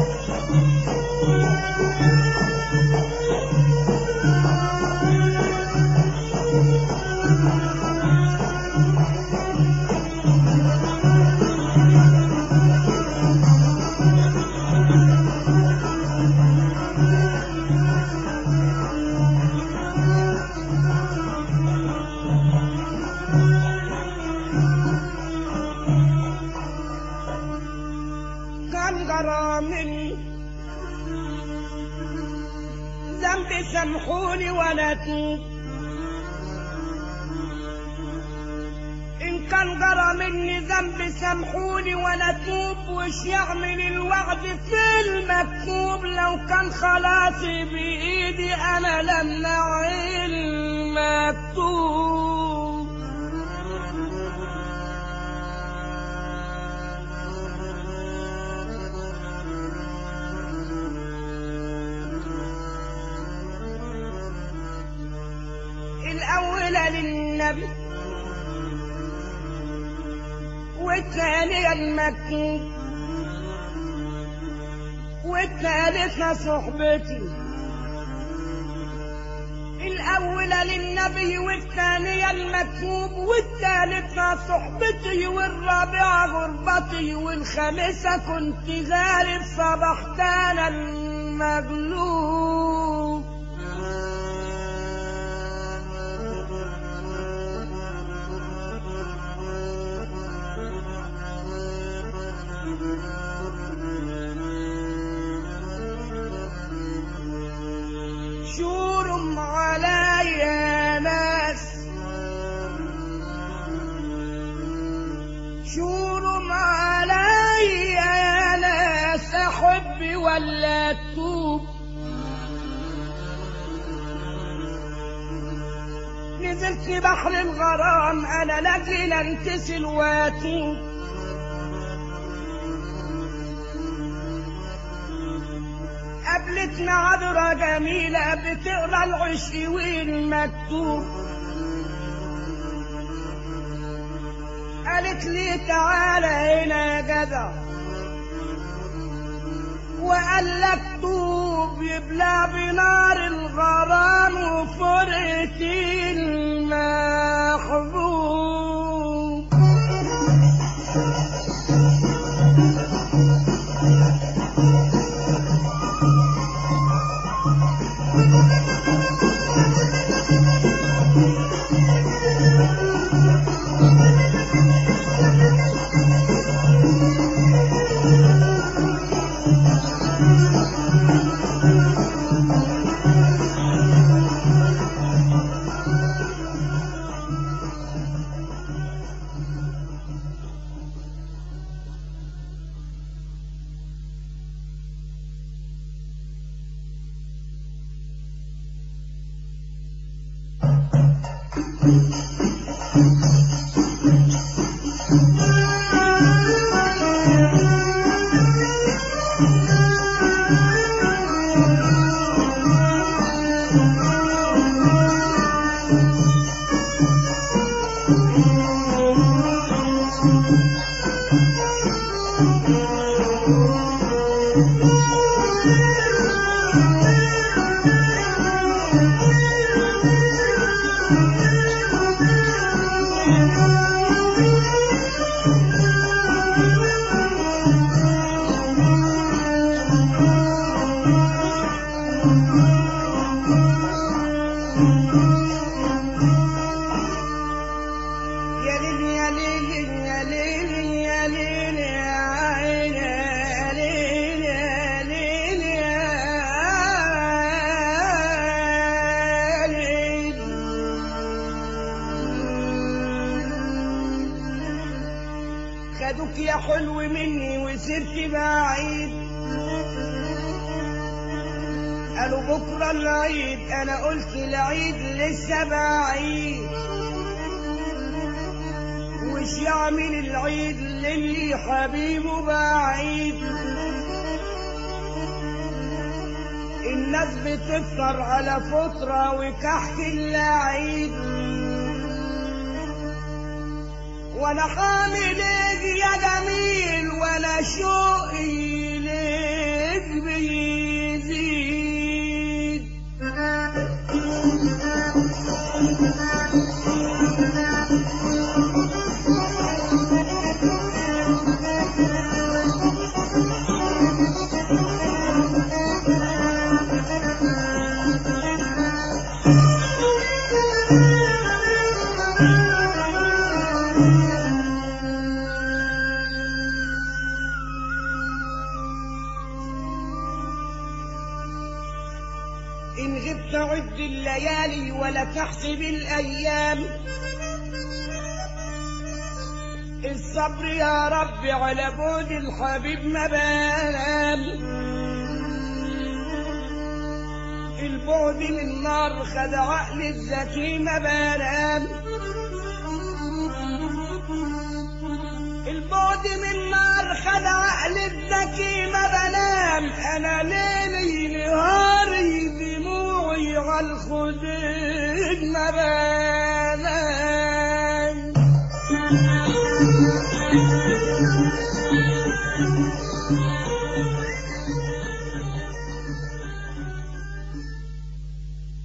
كان غرامي ذنبي سامحوني ولا توب إن كان جرى مني ذنب سامحوني ولا توب وش يعمل الوعد في المكتوب لو كان خلاصي بإيدي أنا لمنع المكتوب الأولى للنبي والثانية المكتوب والثالثة صحبتي الأولى للنبي والثانية المكتوب والثالثة صحبتي والرابعة غربتي والخامسة كنت غالب صبحت أنا المغلوب شور عليا ناس شور عليا ناس احب ولا اتوب نزلت بحر الغرام انا لاجل انتسل واتوب قابلتنا عذرة جميلة بتقرا العشق والمكتوب قالت لي تعالى هنا يا جدع وقال لك توب يبلع بنار الغرام وفرقة المحبوب يا ليل يا ليل يا ليل يا ليل يا عين يا ليل يا ليل يا ليل خدوك يا حلو مني وسرت بعيد قالوا بكرة العيد أنا قلت العيد لسه بعيد وش يعمل العيد للي حبيبه بعيد الناس بتفطر على فطرة وكحك اللعيد وانا حامل ايدي يا جميل ولا شوقي ليك إن غبت عد الليالي ولا تحسب الأيام الصبر يا رب على بود الحبيب ما بان البعد من نار خد عقل الذكي ما بان البعد من نار خد عقل الذكي ما بنام انا ليلي نهاري دموعي على الخدود ما بنام